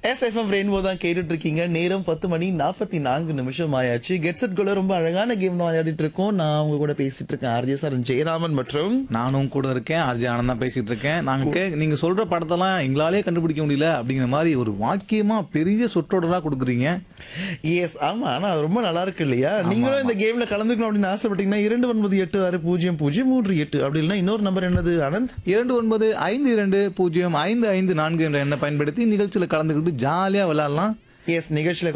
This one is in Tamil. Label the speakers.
Speaker 1: எஸ்எஃப்எம் ரெயின்போ தான் கேட்டுட்டு இருக்கீங்க நேரம் பத்து மணி நாற்பத்தி நான்கு நிமிஷம் ஆயாச்சு கெட் செட் கோல ரொம்ப அழகான கேம் தான் விளையாடிட்டு இருக்கோம் நான் அவங்க கூட பேசிட்டு இருக்கேன் ஆர்ஜே சார் ஜெயராமன் மற்றும்
Speaker 2: நானும் கூட இருக்கேன் ஆர்ஜி ஆனந்த் தான் பேசிட்டு இருக்கேன் நாங்க கே- நீங்க சொல்ற படத்தெல்லாம் எங்களாலே கண்டுபிடிக்க முடியல அப்படிங்கிற மாதிரி ஒரு வாக்கியமா பெரிய சொற்றொடரா கொடுக்குறீங்க
Speaker 1: எஸ் ஆமா ஆனா அது ரொம்ப நல்லா இருக்கு இல்லையா நீங்களும் இந்த கேம்ல கலந்துக்கணும் அப்படின்னு ஆசைப்பட்டீங்கன்னா இரண்டு ஒன்பது எட்டு ஆறு பூஜ்ஜியம் பூஜ்ஜியம் மூன்று எட்டு அப்படி இல்லைன்னா இன்னொரு நம்பர் என்னது ஆனந்த்
Speaker 2: இரண்டு ஒன்பது ஐந்து இரண்டு பூஜ்ஜியம் ஐந்து ஐந்து நான்கு என்ற எண்ணை பயன்படுத்தி நிகழ்ச்சியில கலந்துக்கிட்டு ஜாலியா விளையாடலாம்
Speaker 1: எஸ் நிகழ்ச்சியில